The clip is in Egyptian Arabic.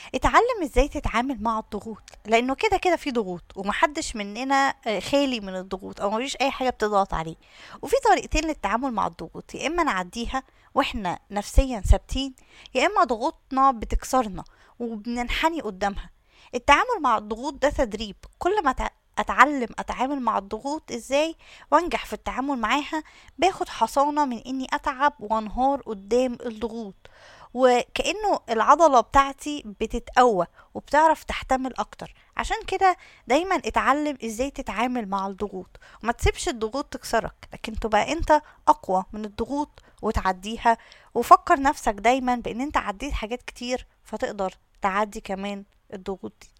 اتعلم ازاي تتعامل مع الضغوط لانه كده كده في ضغوط ومحدش مننا آه، خالي من الضغوط او مفيش اي حاجه بتضغط عليه وفي طريقتين للتعامل مع الضغوط يا اما نعديها واحنا نفسيا ثابتين يا اما ضغوطنا بتكسرنا وبننحني قدامها التعامل مع الضغوط ده تدريب كل ما تع- اتعلم اتعامل مع الضغوط ازاي وانجح في التعامل معاها باخد حصانة من اني اتعب وانهار قدام الضغوط وكأنه العضلة بتاعتي بتتقوى وبتعرف تحتمل اكتر عشان كده دايما اتعلم ازاي تتعامل مع الضغوط وما تسيبش الضغوط تكسرك لكن تبقى انت اقوى من الضغوط وتعديها وفكر نفسك دايما بان انت عديت حاجات كتير فتقدر تعدي كمان الضغوط دي